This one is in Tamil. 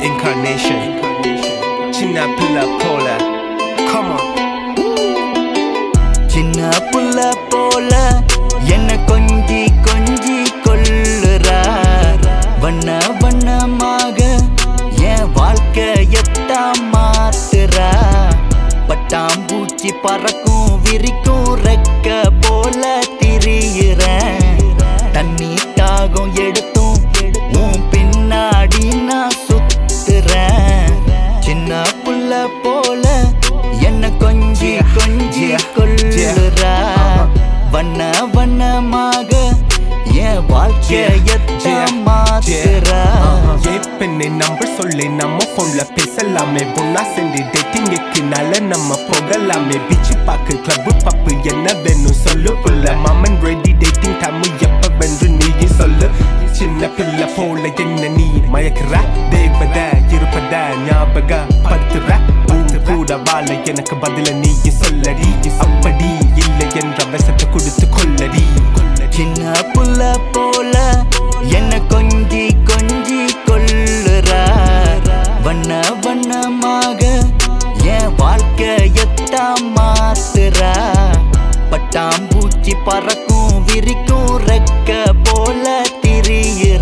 incarnation. China Pilla Pola. Come on. சின்ன புள்ள போல என்ன கொஞ்சி கொஞ்சி கொல்லுறா வண்ண வண்ணமாக என் வாழ்க்கையத்தான் மாத்துறா பட்டாம்பூச்சி பறக்கும் விரிக்கும் ரெக்க போல திரியிறேன் தண்ணி தாகம் எடுத்தும் உன் பின்னாடி நான் சுத்துறேன் சின்ன புள்ள போல என்ன கொஞ்சி கொஞ்சி கொல்லுறா வண்ண வண்ணமாக என் வாழ்க்கையத்தான் மாத்துறா ஏன் பெண்ணை நம்பர் சொல்லி நம்ம போன்ல பேசலாமே ஒன்னா சேர்ந்து டேட்டிங்குக்கு நல்ல நம்ம போகலாமே பீச்சு பாக்கு கிளப் பப்பு என்ன வேணும் சொல்லு புள்ள மாமன் ரெடி டேட்டிங் டைம் எப்ப வென்று நீயும் சொல்லு சின்ன பிள்ளை போல என்ன நீ மயக்குற தேவத இருப்பத ஞாபக படுத்துற பூ கூட வாழ எனக்கு பதில நீயும் சொல்லடி அப்படி இல்லை என்ற விஷத்தை கொடுத்து கொள்ளடி சின்ன புள்ள போல என்ன கொஞ்சி கொஞ்சி கொல்லுறா வண்ண வண்ணமாக என் வாழ்க்கையத்தான் மாத்துறா பட்டாம்பூச்சி பறக்கும் விரிக்கும் ரெக்க போல திரியுற